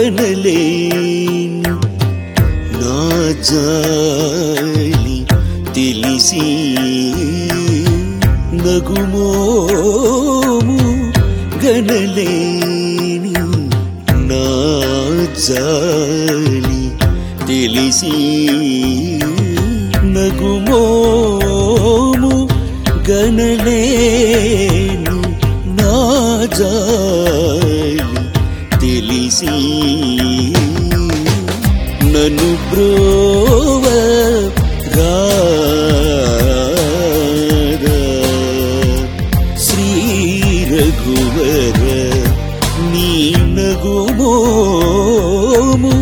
గనలేని నా జాలి తెలిసి నగుమోము గనలేని నా జాలి తెలిసి నగుమోము గనలేని నా జాలి తెలిసి నన్ను బ్రోవ రారా శ్రీ రఘువర నీ నగుమోము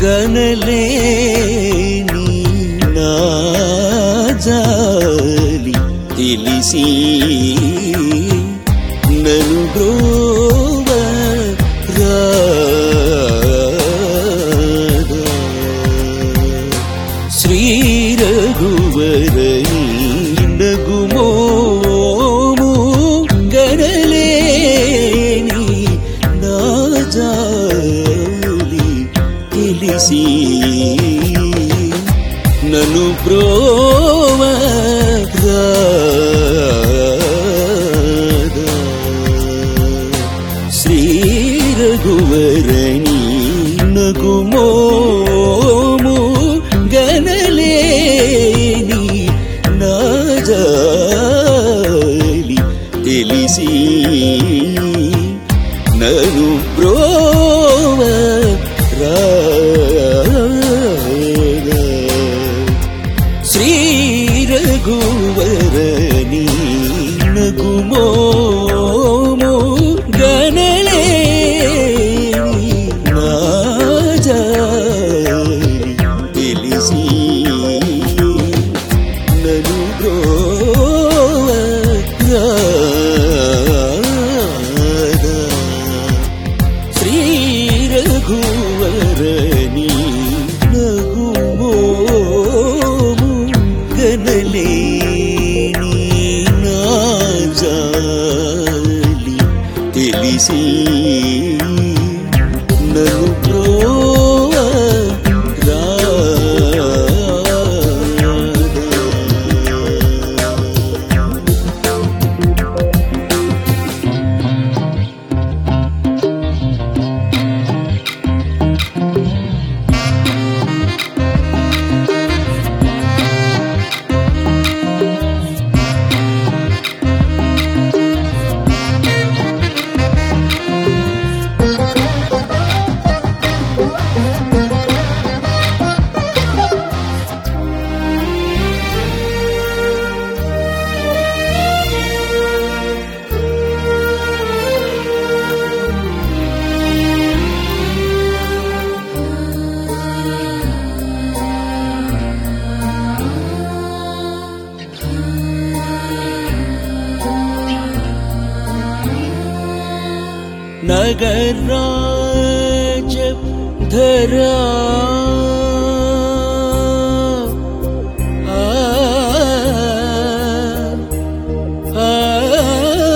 గనలేని నా జాలి తెలిసి నన్ను బ్రోవ శ్రీ రఘువరణి నగుమోము గనలేని నా జాలి తెలిసి నన్ను బ్రోవ శ్రీ రఘువరణి నగుమోము గనలేని నా జాలి తెలిసి నను బ్రోవ రాగా శ్రీ రఘువరణి నగుమోము గనలేని నా జాలి తెలిసి నను బ్రోవ రాగా శ్రీ రఘువరణి నగుమోము గనలేని నా జాలి తెలిసి నన్ను బ్రోవ రాగా नगराज धरा आ, आ,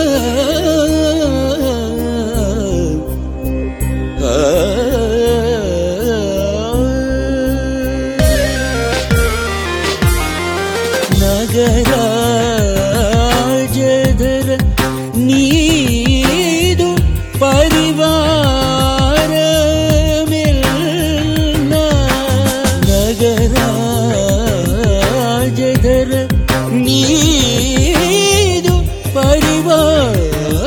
ನಗರಾಜಧರ ನೀದು ಪರಿವಾರ ನಗರಾಜಧರ ನೀದು ಪರಿವಾರ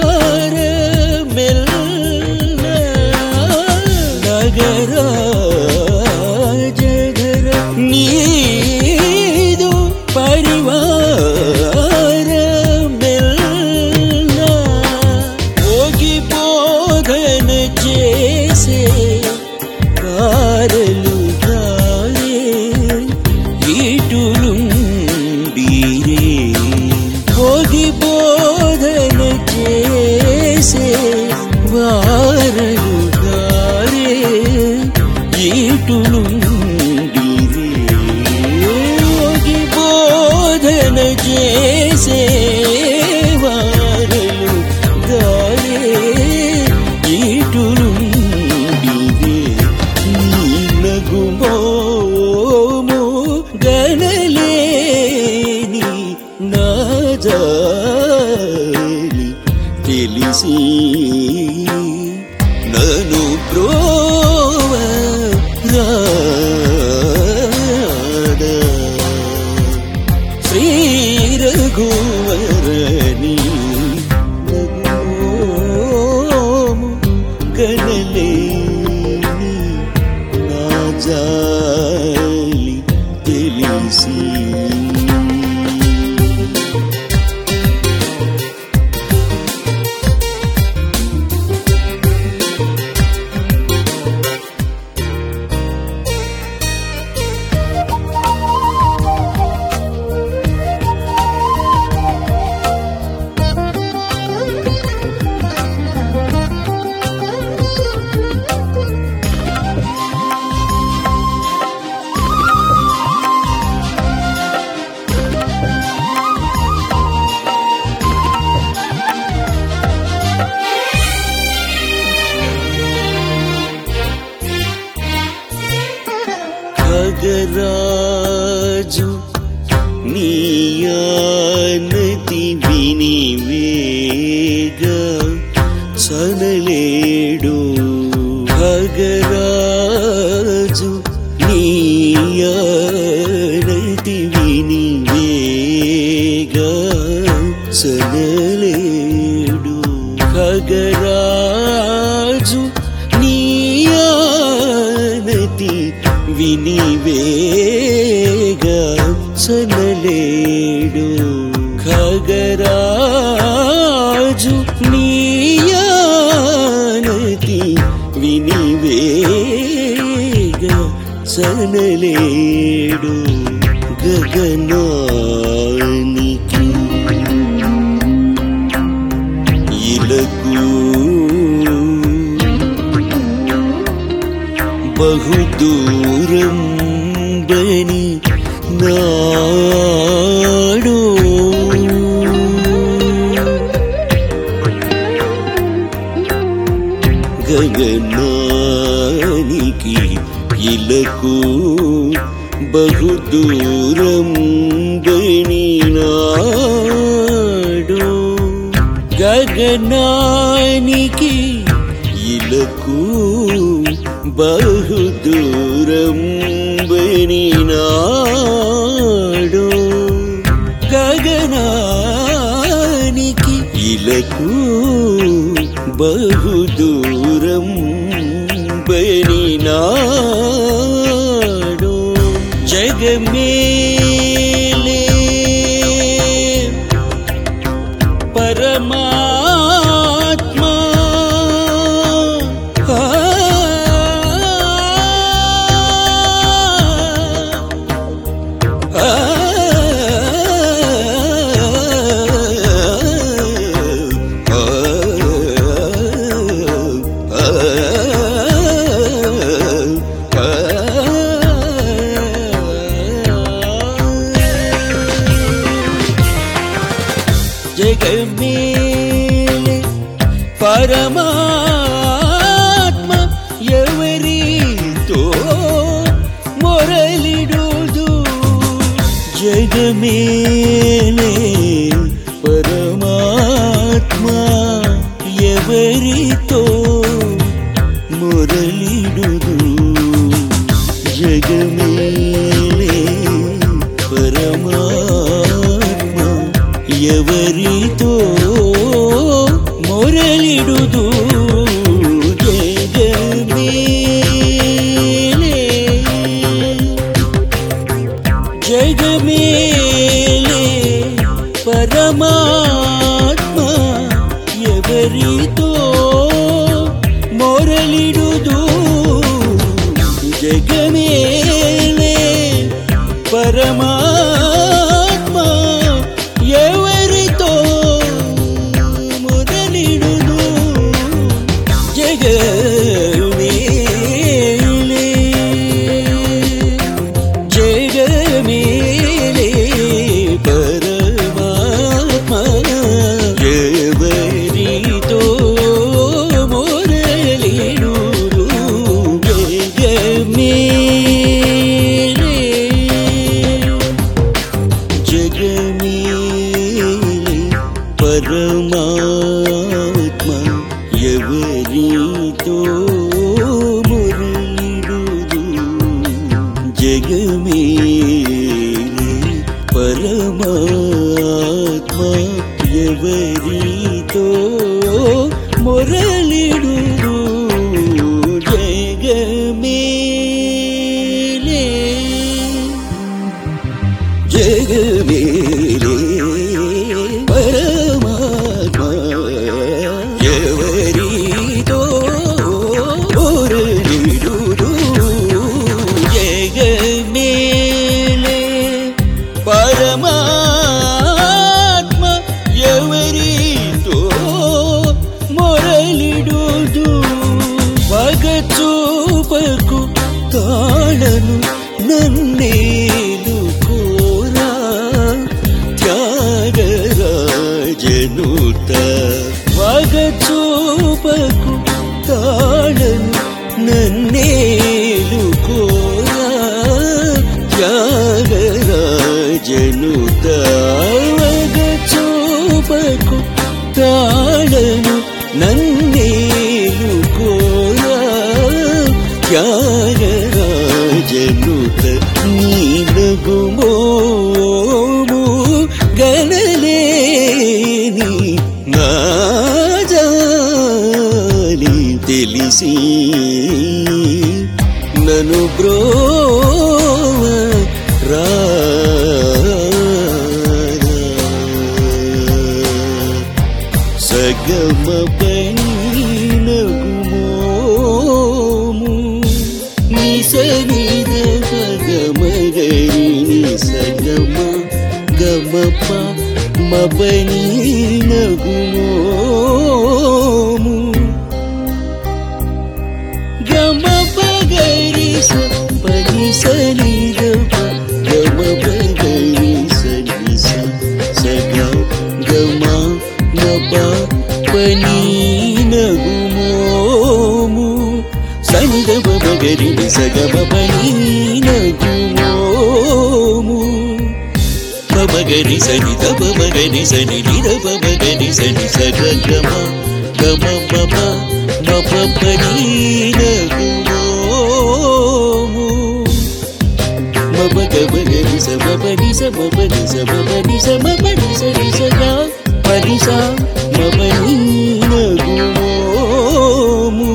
ನಗರಾಜಧರ ನೀದು ಪರಿವಾರ తెలిసి నను ప్రోవ రాదా శ్రీ రఘువరని నగోము గణలేని నా జాలి తెలిసి ఖగరాజు నీయానతి వినివేగ సనలేడు ఖగరాజు నీయానతి వినివేగ సనలేడు ఖగరాజు నీయానతి వినివేగ సనలేడు ఖగరాజు నీయానతి వినివేగ సనలేడు గగనానికి ఇలకు బహుదూరం బని నాడు గగనానికి ఇలకు బహుదూరం బని నాడు గగనానికి ఇలకు బహుదూరం బనినాడు గగనానికి ఇలకు బహుదూరం బనినాడు జగమేలే పరమాత్మా ఆ, ఆ, జగమేలే పరమాత్మ ఎవరితో మొరలిడుదు జగమేలే పరమాత్మ ఎవరితో మొరలిడుదు జగమేలే పరమాత్మ ఎవరితో మొరలిడుదు జగమేలే జగమేలే పరమాత్మ ఎవరితో మొరలిడుదు జగమేలే పరమాత్మ ఎవరితో మొదలిడును జగమేలే జగమేలే పరమాత్మ ఎవరితో మొరలిడును జగమేలే జగమేలే పరమాత్మ ఎవరితో మొరలిడు జగమేలే జగమేలే పరమాత్మ ఎవరితో మొరలిడు జగమేలే పరమాత్మ ఎవరితో మొరలిడుదు పగచూపకు తాళను నన్నేలు కోరా త్యాగరాజనుత పగచూపకు తాళను నన్నేలు కోరా త్యాగరాజనుత పగచూపకు తాళను నన్నేలు కోరా త్యాగరాజనుత నీలగుమోము గణలేని నాజాలి తెలిసి నను బ్రోవ రా సగమ పైనగుమోము నిసరిద సగమగరి నిసగమ గమప మపనీనగుమోము గమ పగరి స పని సని గమ గమ పగరి సని స సగ గమ మప పని నగుమోము సని గమ పగరి సగమ పని నగుమోము మగరి సని దబ మగరి సని నిరబ మగరి సని సగ గమ గమ మమ మప పని నగుమోము మమ గమ గరి స మప ని స మప ని స మప ని స మప ని స ని స గ పని స మప ని నగుమోము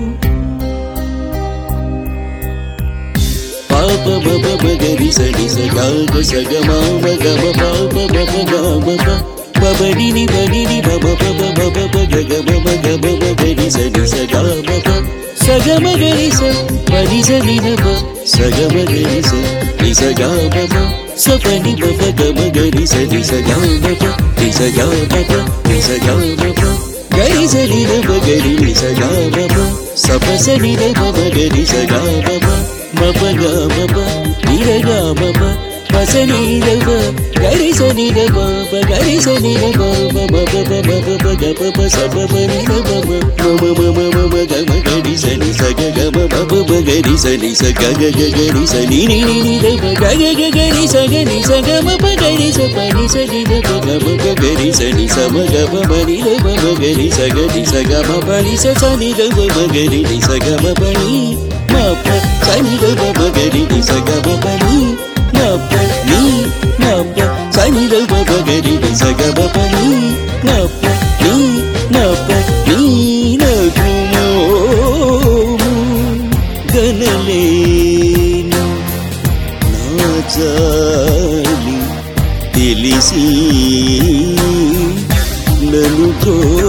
పాప మప మగరి స ని స గ గ స గ మ మ గ మ పాప మప గ మ ప పబ ని ని బ ని ని బ మ ప బ మ ప ప గ గ మ మ గ మ మ గ ని స ని స గ మ ప స గ మ గ ని స ప ని స ని న ప స గ మ గ ని స ని స గ మ ప స ప ని ప ప గ మ గ ని స ని స గ మ ప ని స గ మ ప ని స గ మ ప గ ని స ని న ప గ ని ని స గ మ ప స ప స ని న ప మ గ ని స గ మ ప మ ప గ మ ప ని ర గ మ ప ప స ని ర ప గ ని స ని ర ప ప గ ని స ని ర ప ప మ ప ప మ ప ప గ ప ప స ప ప ని ర ప మ మ మ మ మ మ మ గ మ గ ని స ని స గ గ మ మ ప ప గ ని స ని స గ గ గ గ ని స ని ని ని ని ర ప గ గ గ గ ని స గ ని స గ మ ప గ ని స ప ని స ని ర ప గ మ ప గ ని స ని స మ గ మ మ ని ర ప మ గ ని స గ ని స గ మ ప ని స స ని ర ప మ గ ని ని స గ మ ప ని మ ప స ని ర ప మ గ ని ని స గ మ ప ని మ ప ని మ ప స ని ర ప మ గ ని ని స గ మ ప ని మ ప ని మ ప ని న గు మో గనలేను నా జాలి తెలిసి నన్ను